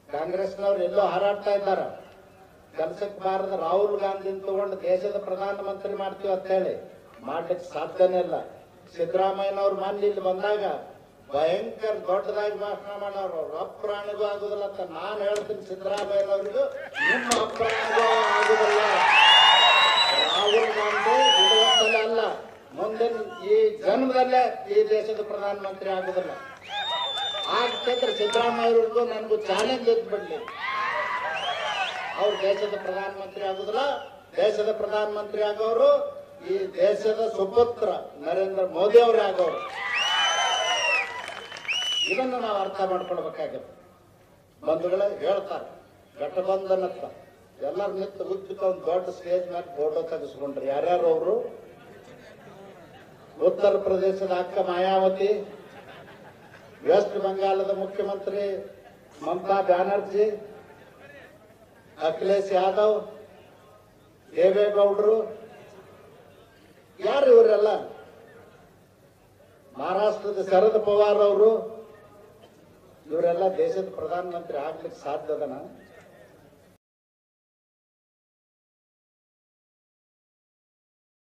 ಕಾಂಗ್ರೆಸ್ನವ್ರು ಎಲ್ಲೋ ಹಾರಾಡ್ತಾ ಇದ್ದಾರ ಕೆಲ್ಸಕ್ಕೆ ಬಾರದ ರಾಹುಲ್ ಗಾಂಧಿನ ತಗೊಂಡು ದೇಶದ ಪ್ರಧಾನಮಂತ್ರಿ ಮಾಡ್ತೀವಿ ಅಂತ ಹೇಳಿ ಮಾಡ್ಲಿಕ್ಕೆ ಸಾಧ್ಯನೇ ಇಲ್ಲ ಸಿದ್ದರಾಮಯ್ಯನವ್ರು ಮೊನ್ನೆ ಇಲ್ಲಿ ಬಂದಾಗ ಭಯಂಕರ ದೊಡ್ಡದಾಗಿ ಭಾಷಣ ಮಾಡೋರು ಅವ್ರು ಅಪ್ರಾಣಿಗೂ ಆಗುದಿಲ್ಲ ಅಂತ ನಾನು ಹೇಳ್ತೀನಿ ಸಿದ್ದರಾಮಯ್ಯನವ್ರಿಗೂ ನಿಮ್ಮ ಅಪ್ರಾಣಿಗೂ ಆಗುದಿಲ್ಲ ರಾಹುಲ್ ಗಾಂಧಿ ಇವತ್ತಲ್ಲ ಅಲ್ಲ ಮುಂದಿನ ಈ ಜನ್ಮದಲ್ಲೇ ಈ ದೇಶದ ಪ್ರಧಾನಮಂತ್ರಿ ಆಗುದಿಲ್ಲ ಆಗ್ತಿದ್ರೆ ಸಿದ್ದರಾಮಯ್ಯವ್ರಿಗೂ ನನಗೂ ಚಾಲೆಂಜ್ ಇದ್ಬಿಡ್ಲಿ ಅವ್ರು ದೇಶದ ಪ್ರಧಾನಮಂತ್ರಿ ಆಗುದಿಲ್ಲ ದೇಶದ ಪ್ರಧಾನಮಂತ್ರಿ ಆಗೋರು ಈ ದೇಶದ ಸುಪುತ್ರ ನರೇಂದ್ರ ಮೋದಿ ಅವರೇ ಆಗೋರು ಇದನ್ನು ನಾವು ಅರ್ಥ ಮಾಡ್ಕೊಳ್ಬೇಕಾಗುತ್ತೆ ಬಂಧುಗಳೇ ಹೇಳ್ತಾರೆ ಘಟಬಂಧನತ್ತ ಎಲ್ಲರ ನಿಂತು ಉದ್ದಕ್ಕೆ ಒಂದು ದೊಡ್ಡ ಸ್ಟೇಜ್ ಮೇಲೆ ಫೋಟೋ ತೆಗೆಸ್ಕೊಂಡ್ರಿ ಯಾರ್ಯಾರು ಅವರು ಉತ್ತರ ಪ್ರದೇಶದ ಅಕ್ಕ ಮಾಯಾವತಿ ವೆಸ್ಟ್ ಬಂಗಾಳದ ಮುಖ್ಯಮಂತ್ರಿ ಮಮತಾ ಬ್ಯಾನರ್ಜಿ ಅಖಿಲೇಶ್ ಯಾದವ್ ದೇವೇಗೌಡರು ಯಾರು ಇವರೆಲ್ಲ ಮಹಾರಾಷ್ಟ್ರದ ಶರದ್ ಪವಾರ್ ಅವರು ಇವರೆಲ್ಲ ದೇಶದ ಪ್ರಧಾನಮಂತ್ರಿ ಆಗ್ಲಿಕ್ಕೆ ಸಾಧ್ಯದನ